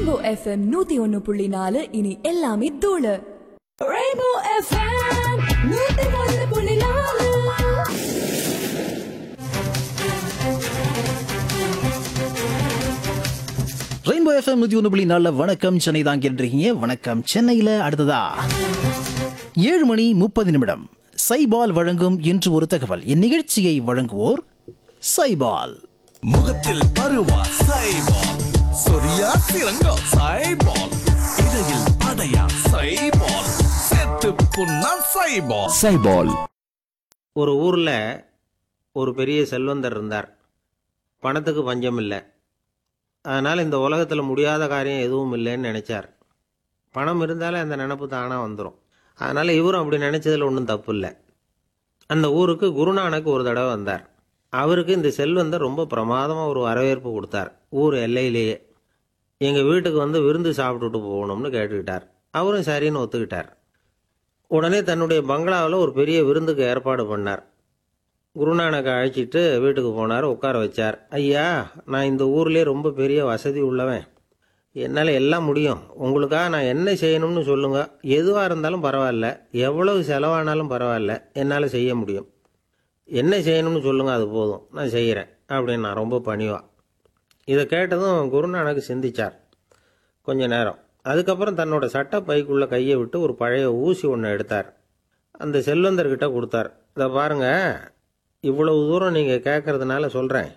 rainbow FM நூத்தி ஒன்னு புள்ளி நாலு இனி எல்லாமே தூளு ரெயின்போ எஃப்எம் நூத்தி ஒன்னு புள்ளி நாலு ரெயின்போ எஃப்எம் நூத்தி ஒன்று புள்ளி நாலில் வணக்கம் சென்னை தான் கேட்டிருக்கீங்க வணக்கம் சென்னையில் அடுத்ததா ஏழு மணி முப்பது நிமிடம் சைபால் வழங்கும் இன்று ஒரு தகவல் இந்நிகழ்ச்சியை வழங்குவோர் சைபால் முகத்தில் பருவா சைபால் சொரியா சிறங்கோ சைபால் இடையில் அடையா சைபால் செத்து புண்ணா சைபால் சைபால் ஒரு ஊரில் ஒரு பெரிய செல்வந்தர் இருந்தார் பணத்துக்கு பஞ்சம் இல்லை அதனால் இந்த உலகத்தில் முடியாத காரியம் எதுவும் இல்லைன்னு நினச்சார் பணம் இருந்தாலே அந்த நினப்பு தானாக வந்துடும் அதனால் இவரும் அப்படி நினச்சதில் ஒன்றும் தப்பு இல்லை அந்த ஊருக்கு குருநானக் ஒரு தடவை வந்தார் அவருக்கு இந்த செல்வந்தர் ரொம்ப பிரமாதமாக ஒரு வரவேற்பு கொடுத்தார் ஊர் எல்லையிலேயே எங்கள் வீட்டுக்கு வந்து விருந்து சாப்பிட்டுட்டு போகணும்னு கேட்டுக்கிட்டார் அவரும் சரின்னு ஒத்துக்கிட்டார் உடனே தன்னுடைய பங்களாவில் ஒரு பெரிய விருந்துக்கு ஏற்பாடு பண்ணார் குருநானக்கை அழைச்சிட்டு வீட்டுக்கு போனார் உட்கார வச்சார் ஐயா நான் இந்த ஊர்லேயே ரொம்ப பெரிய வசதி உள்ளவன் என்னால் எல்லாம் முடியும் உங்களுக்காக நான் என்ன செய்யணும்னு சொல்லுங்கள் எதுவாக இருந்தாலும் பரவாயில்ல எவ்வளவு செலவானாலும் பரவாயில்ல என்னால் செய்ய முடியும் என்ன செய்யணும்னு சொல்லுங்கள் அது போதும் நான் செய்கிறேன் அப்படின்னு நான் ரொம்ப பணிவா இதை கேட்டதும் குருநானக் சிந்திச்சார் கொஞ்ச நேரம் அதுக்கப்புறம் தன்னோட சட்டை பைக்குள்ளே கையை விட்டு ஒரு பழைய ஊசி ஒன்று எடுத்தார் அந்த செல்வந்தர்கிட்ட கொடுத்தார் இதை பாருங்க இவ்வளவு தூரம் நீங்கள் கேட்கறதுனால சொல்கிறேன்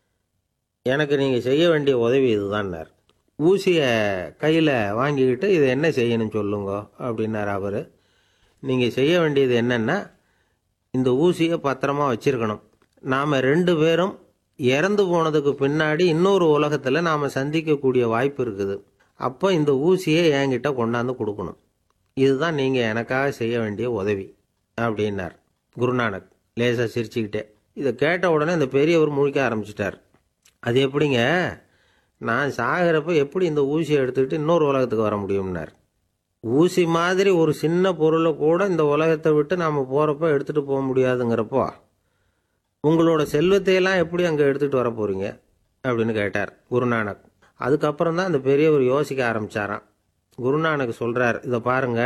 எனக்கு நீங்கள் செய்ய வேண்டிய உதவி இதுதான்னார் ஊசியை கையில் வாங்கிக்கிட்டு இதை என்ன செய்யணும் சொல்லுங்க அப்படின்னார் அவர் நீங்கள் செய்ய வேண்டியது என்னென்னா இந்த ஊசியை பத்திரமா வச்சிருக்கணும் நாம் ரெண்டு பேரும் இறந்து போனதுக்கு பின்னாடி இன்னொரு உலகத்தில் நாம் சந்திக்கக்கூடிய வாய்ப்பு இருக்குது அப்போ இந்த ஊசியை என்கிட்ட கொண்டாந்து கொடுக்கணும் இதுதான் நீங்கள் எனக்காக செய்ய வேண்டிய உதவி அப்படின்னார் குருநானக் லேசாக சிரிச்சுக்கிட்டே இதை கேட்ட உடனே இந்த பெரியவர் முழிக்க ஆரம்பிச்சிட்டார் அது எப்படிங்க நான் சாகிறப்ப எப்படி இந்த ஊசியை எடுத்துக்கிட்டு இன்னொரு உலகத்துக்கு வர முடியும்னார் ஊசி மாதிரி ஒரு சின்ன பொருளை கூட இந்த உலகத்தை விட்டு நாம் போகிறப்ப எடுத்துகிட்டு போக முடியாதுங்கிறப்போ உங்களோட செல்வத்தையெல்லாம் எப்படி அங்கே எடுத்துகிட்டு வர போகிறீங்க அப்படின்னு கேட்டார் குருநானக் அதுக்கப்புறம் தான் அந்த பெரியவர் யோசிக்க ஆரம்பிச்சாராம் குருநானக் சொல்கிறார் இதை பாருங்க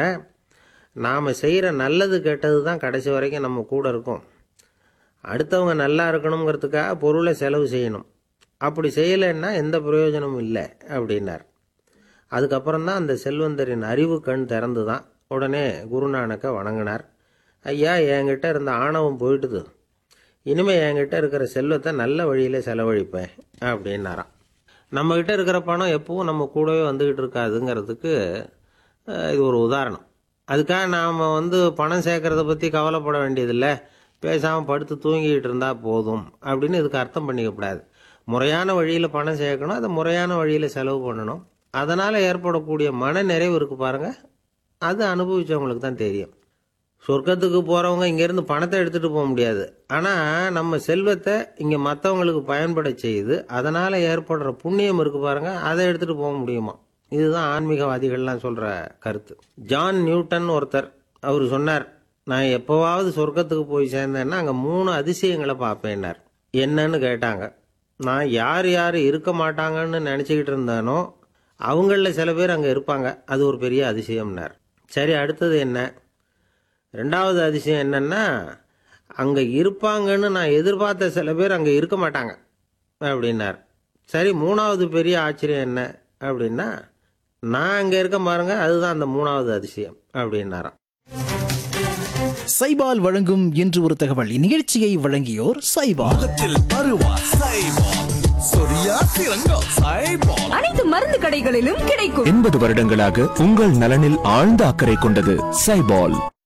நாம் செய்கிற நல்லது கெட்டது தான் கடைசி வரைக்கும் நம்ம கூட இருக்கும் அடுத்தவங்க நல்லா இருக்கணுங்கிறதுக்காக பொருளை செலவு செய்யணும் அப்படி செய்யலைன்னா எந்த பிரயோஜனமும் இல்லை அப்படின்னார் அதுக்கப்புறம் தான் அந்த செல்வந்தரின் அறிவு கண் திறந்து தான் உடனே குருநானக்கை வணங்கினார் ஐயா என்கிட்ட இருந்த ஆணவம் போயிட்டுது இனிமே என்கிட்ட இருக்கிற செல்வத்தை நல்ல வழியில் செலவழிப்பேன் அப்படின்னாராம் நம்மக்கிட்ட இருக்கிற பணம் எப்பவும் நம்ம கூடவே வந்துக்கிட்டு இருக்காதுங்கிறதுக்கு அஹ், இது ஒரு உதாரணம் அதுக்காக நாம் வந்து பணம் சேர்க்கறத பற்றி கவலைப்பட வேண்டியதில்லை பேசாமல் படுத்து தூங்கிக்கிட்டு இருந்தால் போதும் அப்படின்னு இதுக்கு அர்த்தம் பண்ணிக்கக்கூடாது முறையான வழியில் பணம் சேர்க்கணும் அதை முறையான வழியில் செலவு பண்ணணும் அதனால் ஏற்படக்கூடிய மன நிறைவு இருக்கு பாருங்கள் அது அனுபவிச்சவங்களுக்கு தான் தெரியும் சொர்க்கத்துக்கு போகிறவங்க இங்கேருந்து பணத்தை எடுத்துகிட்டு போக முடியாது ஆனால் நம்ம செல்வத்தை இங்கே மற்றவங்களுக்கு பயன்பட செய்து அதனால் ஏற்படுற புண்ணியம் இருக்கு பாருங்க அதை எடுத்துகிட்டு போக முடியுமா இதுதான் ஆன்மீகவாதிகள்லாம் சொல்கிற கருத்து ஜான் நியூட்டன் ஒருத்தர் அவர் சொன்னார் நான் எப்போவாவது சொர்க்கத்துக்கு போய் சேர்ந்தேன்னா அங்கே மூணு அதிசயங்களை பார்ப்பேன்னார் என்னன்னு கேட்டாங்க நான் யார் யார் இருக்க மாட்டாங்கன்னு நினச்சிக்கிட்டு இருந்தேனோ அவங்களில் சில பேர் அங்கே இருப்பாங்க அது ஒரு பெரிய அதிசயம்னார் சரி அடுத்தது என்ன ரெண்டாவது அதிசயம் என்னன்னா அங்கே இருப்பாங்கன்னு நான் எதிர்பார்த்த சில பேர் அங்கே இருக்க மாட்டாங்க அப்படின்னார் சரி மூணாவது பெரிய ஆச்சரியம் என்ன அப்படின்னா நான் அங்கே இருக்க பாருங்க அதுதான் அந்த மூணாவது அதிசயம் அப்படின்னாராம் சைபால் வழங்கும் இன்று ஒரு தகவல் இந்நிகழ்ச்சியை வழங்கியோர் சைபால் முகத்தில் பருவா சைபால் சொரியா சிறங்கோ சைபால் அனைத்து மருந்து கடைகளிலும் கிடைக்கும் எண்பது வருடங்களாக உங்கள் நலனில் ஆழ்ந்த அக்கறை கொண்டது சைபால்